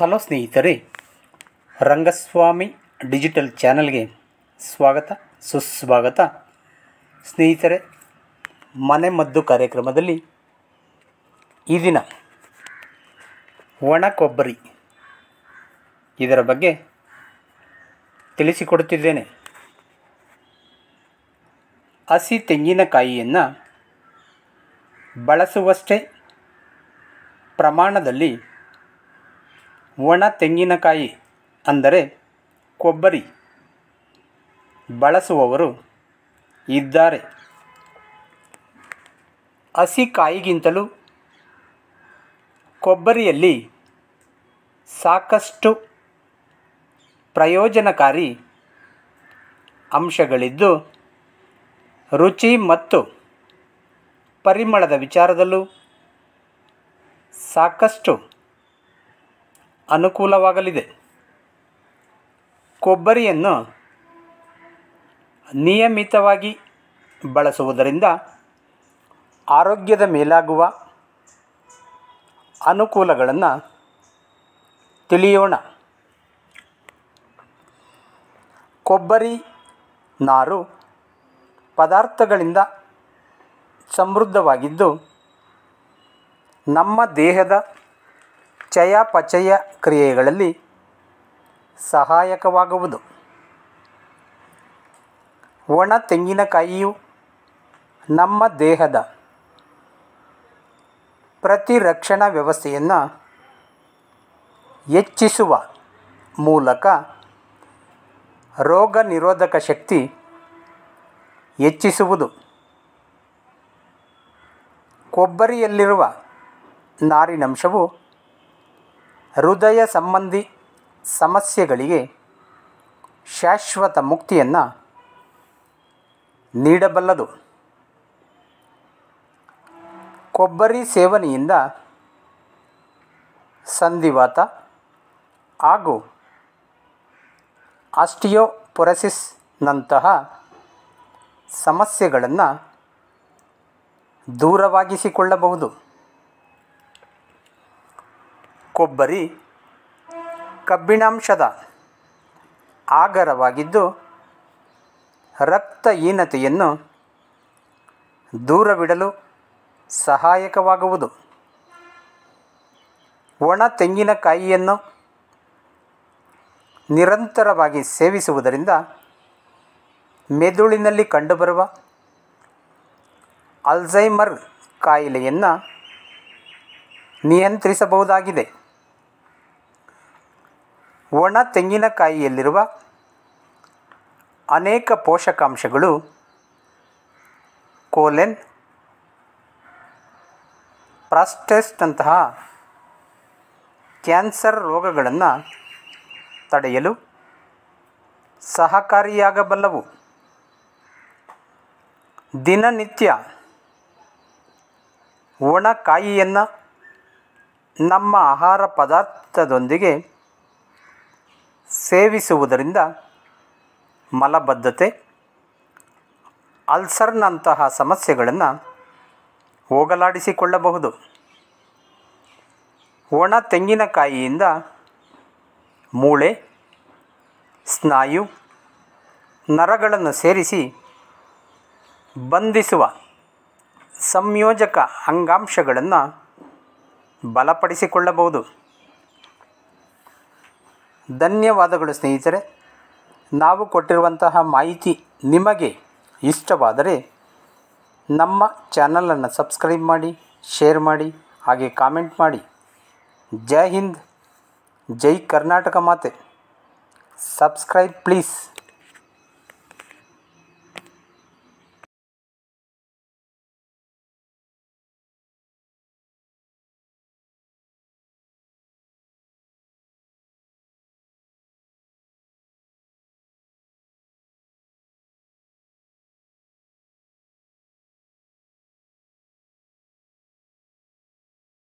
hello ಸ್ನೇಹಿತರೆ Rangaswamy digital ಚಾನಲ್ಗೆ ಸ್ವಾಗತ ಸುಸ್ವಾಗತ ಸ್ನೇಹಿತರೆ ಮನೆ ಮದ್ದು ಕಾರ್ಯಕ್ರಮದಲ್ಲಿ ಈ ದಿನ ಒಣ ಕೊಬ್ಬರಿ ಇದರ ಬಗ್ಗೆ ತಿಳಿಸಿಕೊಡುತ್ತಿದ್ದೇನೆ ಹಸಿ ತೆಂಗಿನಕಾಯಿಯನ್ನು ಬಳಸುವಷ್ಟೇ ಪ್ರಮಾಣದಲ್ಲಿ ಒಣ ತೆಂಗಿನಕಾಯಿ ಅಂದರೆ ಕೊಬ್ಬರಿ ಬಳಸುವವರು ಇದ್ದಾರೆ ಹಸಿ ಕಾಯಿಗಿಂತಲೂ ಕೊಬ್ಬರಿಯಲ್ಲಿ ಸಾಕಷ್ಟು ಪ್ರಯೋಜನಕಾರಿ ಅಂಶಗಳಿದ್ದು ರುಚಿ ಮತ್ತು ಪರಿಮಳದ ವಿಚಾರದಲ್ಲೂ ಸಾಕಷ್ಟು ಅನುಕೂಲವಾಗಲಿದೆ ಕೊಬ್ಬರಿಯನ್ನು ನಿಯಮಿತವಾಗಿ ಬಳಸುವುದರಿಂದ ಆರೋಗ್ಯದ ಮೇಲಾಗುವ ಅನುಕೂಲಗಳನ್ನು ತಿಳಿಯೋಣ ಕೊಬ್ಬರಿ ನಾರು ಪದಾರ್ಥಗಳಿಂದ ಸಮೃದ್ಧವಾಗಿದ್ದು ನಮ್ಮ ದೇಹದ ಚಯಾಪಚಯ ಕ್ರಿಯೆಗಳಲ್ಲಿ ಸಹಾಯಕವಾಗುವುದು ಒಣ ತೆಂಗಿನಕಾಯಿಯು ನಮ್ಮ ದೇಹದ ಪ್ರತಿರಕ್ಷಣಾ ವ್ಯವಸ್ಥೆಯನ್ನು ಹೆಚ್ಚಿಸುವ ಮೂಲಕ ರೋಗ ನಿರೋಧಕ ಶಕ್ತಿ ಹೆಚ್ಚಿಸುವುದು ಕೊಬ್ಬರಿಯಲ್ಲಿರುವ ನಾರಿನಂಶವು ಹೃದಯ ಸಂಬಂಧಿ ಸಮಸ್ಯೆಗಳಿಗೆ ಶಾಶ್ವತ ಮುಕ್ತಿಯನ್ನು ನೀಡಬಲ್ಲದು ಕೊಬ್ಬರಿ ಸೇವನೆಯಿಂದ ಸಂಧಿವಾತ ಹಾಗೂ ಆಸ್ಟಿಯೋಪೊರಸಿಸ್ನಂತಹ ಸಮಸ್ಯೆಗಳನ್ನು ದೂರವಾಗಿಸಿಕೊಳ್ಳಬಹುದು ಕೊಬ್ಬರಿ ಕಬ್ಬಿಣಾಂಶದ ಆಗರವಾಗಿದ್ದು ರಕ್ತಹೀನತೆಯನ್ನು ದೂರವಿಡಲು ಸಹಾಯಕವಾಗುವುದು ಒಣ ತೆಂಗಿನಕಾಯಿಯನ್ನು ನಿರಂತರವಾಗಿ ಸೇವಿಸುವುದರಿಂದ ಮೆದುಳಿನಲ್ಲಿ ಕಂಡುಬರುವ ಅಲ್ಝೈಮರ್ ಕಾಯಿಲೆಯನ್ನು ನಿಯಂತ್ರಿಸಬಹುದಾಗಿದೆ ಒಣ ತೆಂಗಿನಕಾಯಿಯಲ್ಲಿರುವ ಅನೇಕ ಪೋಷಕಾಂಶಗಳು ಕೋಲೆನ್ ಪ್ರಾಸ್ಟೇಸ್ಟ್ನಂತಹ ಕ್ಯಾನ್ಸರ್ ರೋಗಗಳನ್ನು ತಡೆಯಲು ಸಹಕಾರಿಯಾಗಬಲ್ಲವು ದಿನನಿತ್ಯ ಒಣ ಕಾಯಿಯನ್ನು ನಮ್ಮ ಆಹಾರ ಪದಾರ್ಥದೊಂದಿಗೆ ಸೇವಿಸುವುದರಿಂದ ಮಲಬದ್ಧತೆ ಅಲ್ಸರ್ನಂತಹ ಸಮಸ್ಯೆಗಳನ್ನು ಹೋಗಲಾಡಿಸಿಕೊಳ್ಳಬಹುದು ಒಣ ತೆಂಗಿನಕಾಯಿಯಿಂದ ಮೂಳೆ ಸ್ನಾಯು ನರಗಳನ್ನು ಸೇರಿಸಿ ಬಂಧಿಸುವ ಸಂಯೋಜಕ ಅಂಗಾಂಶಗಳನ್ನು ಬಲಪಡಿಸಿಕೊಳ್ಳಬಹುದು ಧನ್ಯವಾದಗಳು ಸ್ನೇಹಿತರೆ ನಾವು ಕೊಟ್ಟಿರುವಂತಹ ಮಾಹಿತಿ ನಿಮಗೆ ಇಷ್ಟವಾದರೆ ನಮ್ಮ ಚಾನಲನ್ನು ಸಬ್ಸ್ಕ್ರೈಬ್ ಮಾಡಿ ಶೇರ್ ಮಾಡಿ ಹಾಗೆ ಕಾಮೆಂಟ್ ಮಾಡಿ ಜೈ ಹಿಂದ್ ಜೈ ಕರ್ನಾಟಕ ಮಾತೆ ಸಬ್ಸ್ಕ್ರೈಬ್ ಪ್ಲೀಸ್